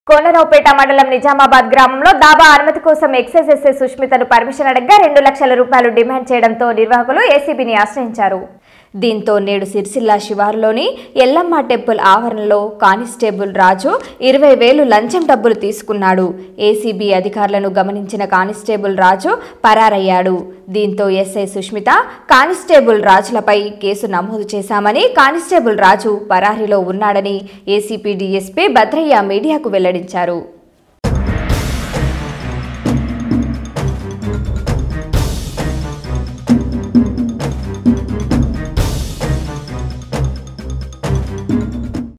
కోనరావుపేట మండలం నిజామాబాద్ గ్రామంలో దాబా అనుమతి కోసం ఎక్సైజ్ ఎస్ఐ సుష్మితను పర్మిషన్ అడగ్గా రెండు లక్షల రూపాయలు డిమాండ్ చేయడంతో నిర్వాహకులు ఏసీబీని ఆశ్రయించారు దీంతో నేడు సిరిసిల్ల శివారులోని ఎల్లమ్మ టెంపుల్ ఆవరణలో కానిస్టేబుల్ రాజు ఇరవై వేలు లంచం డబ్బులు తీసుకున్నాడు ఏసీబీ అధికారులను గమనించిన కానిస్టేబుల్ రాజు పరారయ్యాడు దీంతో ఎస్ఐ సుష్మిత కానిస్టేబుల్ రాజులపై కేసు నమోదు చేశామని కానిస్టేబుల్ రాజు పరారీలో ఉన్నాడని ఏసీపీ డీఎస్పీ భద్రయ్య మీడియాకు వెల్లడించారు